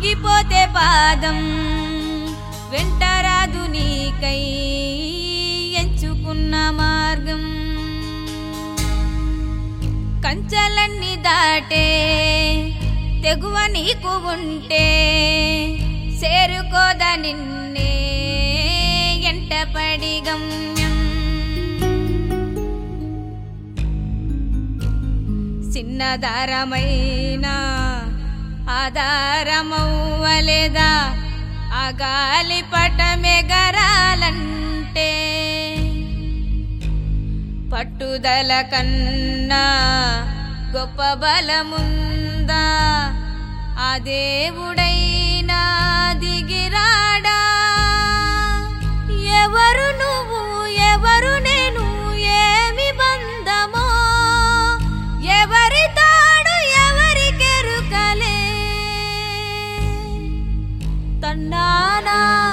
ఆగిపోతే పాదం వెంటరాదు నీకై ఎంచుకున్న మార్గం కంచెలన్నీ దాటే తెగువ నీకు ఉంటే చేరుకోద నిన్నే ఎంటపడి గమ్యం చిన్నదారమైన ఆధారమవ్వలేదా ఆ గాలి పటమెగరాలంటే పట్టుదల కన్నా గొప్ప బలముందా ఆ దేవుడైనా దిగిరాడా ఎవరు నువ్వు ఎవరు నేను ఏమి బంధమో ఎవరి తాడు ఎవరి కెరుకలే తన్నానా